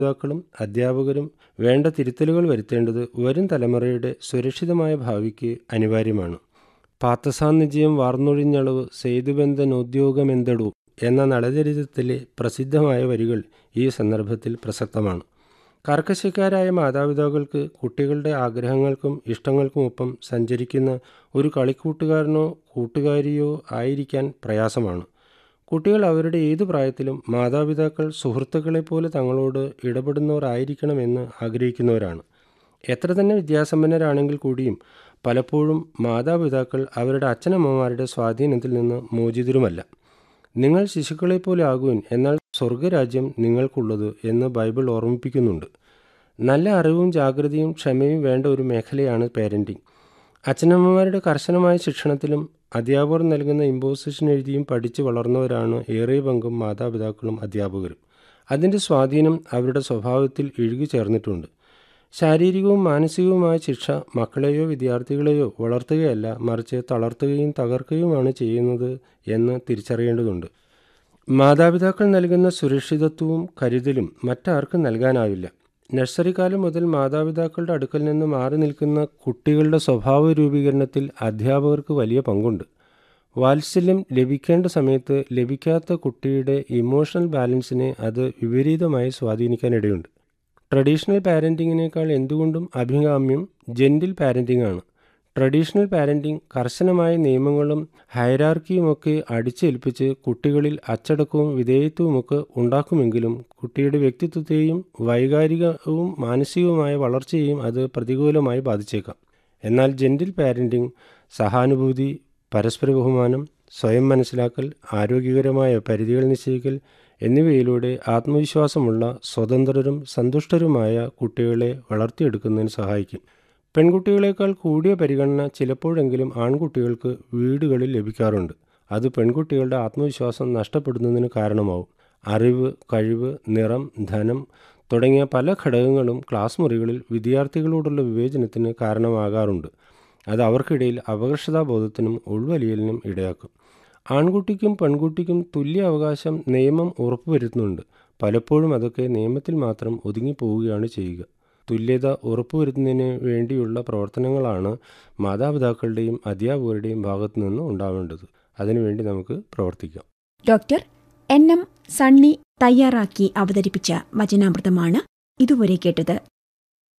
മാതാപിതാക്കളും അധ്യാപകരും വേണ്ട തിരുത്തലുകൾ വരുത്തേണ്ടത് വരും തലമുറയുടെ സുരക്ഷിതമായ ഭാവിക്ക് അനിവാര്യമാണ് പാർത്ഥസാന്നിധ്യം വാർന്നൊഴിഞ്ഞളവ് സേതുബന്ധനോദ്യോഗമെന്തടു എന്ന നളചരിതത്തിലെ പ്രസിദ്ധമായ വരികൾ ഈ സന്ദർഭത്തിൽ പ്രസക്തമാണ് കർക്കശക്കാരായ മാതാപിതാക്കൾക്ക് കുട്ടികളുടെ ആഗ്രഹങ്ങൾക്കും ഇഷ്ടങ്ങൾക്കുമൊപ്പം സഞ്ചരിക്കുന്ന ഒരു കളിക്കൂട്ടുകാരനോ കൂട്ടുകാരിയോ ആയിരിക്കാൻ പ്രയാസമാണ് കുട്ടികൾ അവരുടെ ഏതു പ്രായത്തിലും മാതാപിതാക്കൾ സുഹൃത്തുക്കളെപ്പോലെ തങ്ങളോട് ഇടപെടുന്നവരായിരിക്കണമെന്ന് ആഗ്രഹിക്കുന്നവരാണ് എത്ര തന്നെ വിദ്യാസമ്പന്നരാണെങ്കിൽ കൂടിയും പലപ്പോഴും മാതാപിതാക്കൾ അവരുടെ അച്ഛനമ്മമാരുടെ സ്വാധീനത്തിൽ നിന്ന് മോചിതരുമല്ല നിങ്ങൾ ശിശുക്കളെപ്പോലെ ആകുവിൻ എന്നാൽ സ്വർഗരാജ്യം നിങ്ങൾക്കുള്ളത് എന്ന് ബൈബിൾ ഓർമ്മിപ്പിക്കുന്നുണ്ട് നല്ല അറിവും ജാഗ്രതയും ക്ഷമയും വേണ്ട ഒരു മേഖലയാണ് പേരൻറ്റിംഗ് അച്ഛനമ്മമാരുടെ കർശനമായ ശിക്ഷണത്തിലും അധ്യാപകർ നൽകുന്ന ഇമ്പോസിഷൻ എഴുതിയും പഠിച്ചു വളർന്നവരാണ് ഏറെ പങ്കും മാതാപിതാക്കളും അധ്യാപകരും അതിൻ്റെ സ്വാധീനം അവരുടെ സ്വഭാവത്തിൽ ഇഴുകി ചേർന്നിട്ടുണ്ട് ശാരീരികവും മാനസികവുമായ ശിക്ഷ മക്കളെയോ വിദ്യാർത്ഥികളെയോ വളർത്തുകയല്ല മറിച്ച് തളർത്തുകയും തകർക്കുകയുമാണ് ചെയ്യുന്നത് എന്ന് തിരിച്ചറിയേണ്ടതുണ്ട് മാതാപിതാക്കൾ നൽകുന്ന സുരക്ഷിതത്വവും കരുതലും മറ്റാർക്കും നൽകാനാവില്ല നഴ്സറി കാലം മുതൽ മാതാപിതാക്കളുടെ അടുക്കൽ നിന്ന് മാറി നിൽക്കുന്ന കുട്ടികളുടെ സ്വഭാവ രൂപീകരണത്തിൽ അധ്യാപകർക്ക് വലിയ പങ്കുണ്ട് വാത്സല്യം ലഭിക്കേണ്ട സമയത്ത് ലഭിക്കാത്ത കുട്ടിയുടെ ഇമോഷണൽ ബാലൻസിനെ അത് വിപരീതമായി സ്വാധീനിക്കാനിടയുണ്ട് ട്രഡീഷണൽ പാരൻറ്റിങ്ങിനേക്കാൾ എന്തുകൊണ്ടും അഭികാമ്യം ജെൻറ്റിൽ പാരൻറ്റിംഗ് ആണ് ട്രഡീഷണൽ പാരൻറ്റിംഗ് കർശനമായ നിയമങ്ങളും ഹൈറാർക്കിയുമൊക്കെ അടിച്ചേൽപ്പിച്ച് കുട്ടികളിൽ അച്ചടക്കവും വിധേയത്വവുമൊക്കെ ഉണ്ടാക്കുമെങ്കിലും കുട്ടിയുടെ വ്യക്തിത്വത്തെയും വൈകാരികവും മാനസികവുമായ വളർച്ചയെയും അത് പ്രതികൂലമായി ബാധിച്ചേക്കാം എന്നാൽ ജെൻറ്റിൽ പാരൻറ്റിംഗ് സഹാനുഭൂതി പരസ്പര ബഹുമാനം സ്വയം മനസ്സിലാക്കൽ ആരോഗ്യകരമായ പരിധികൾ നിശ്ചയിക്കൽ എന്നിവയിലൂടെ ആത്മവിശ്വാസമുള്ള സ്വതന്ത്രരും സന്തുഷ്ടരുമായ കുട്ടികളെ വളർത്തിയെടുക്കുന്നതിന് സഹായിക്കും പെൺകുട്ടികളെക്കാൾ കൂടിയ പരിഗണന ചിലപ്പോഴെങ്കിലും ആൺകുട്ടികൾക്ക് വീടുകളിൽ ലഭിക്കാറുണ്ട് അത് പെൺകുട്ടികളുടെ ആത്മവിശ്വാസം നഷ്ടപ്പെടുന്നതിന് കാരണമാവും അറിവ് കഴിവ് നിറം ധനം തുടങ്ങിയ പല ഘടകങ്ങളും ക്ലാസ് മുറികളിൽ വിദ്യാർത്ഥികളോടുള്ള വിവേചനത്തിന് കാരണമാകാറുണ്ട് അത് അവർക്കിടയിൽ അപകർഷതാബോധത്തിനും ഉൾവലിയലിനും ഇടയാക്കും ആൺകുട്ടിക്കും പെൺകുട്ടിക്കും തുല്യ അവകാശം നിയമം ഉറപ്പുവരുത്തുന്നുണ്ട് പലപ്പോഴും അതൊക്കെ നിയമത്തിൽ മാത്രം ഒതുങ്ങിപ്പോവുകയാണ് ചെയ്യുക തുല്യത ഉറപ്പുവരുത്തുന്നതിന് വേണ്ടിയുള്ള പ്രവർത്തനങ്ങളാണ് മാതാപിതാക്കളുടെയും അധ്യാപകരുടെയും ഭാഗത്തു നിന്ന് ഉണ്ടാവേണ്ടത് അതിനുവേണ്ടി നമുക്ക് പ്രവർത്തിക്കാം ഡോക്ടർ എൻ എം സണ്ണി തയ്യാറാക്കി അവതരിപ്പിച്ച വചനാമൃതമാണ് ഇതുവരെ കേട്ടത്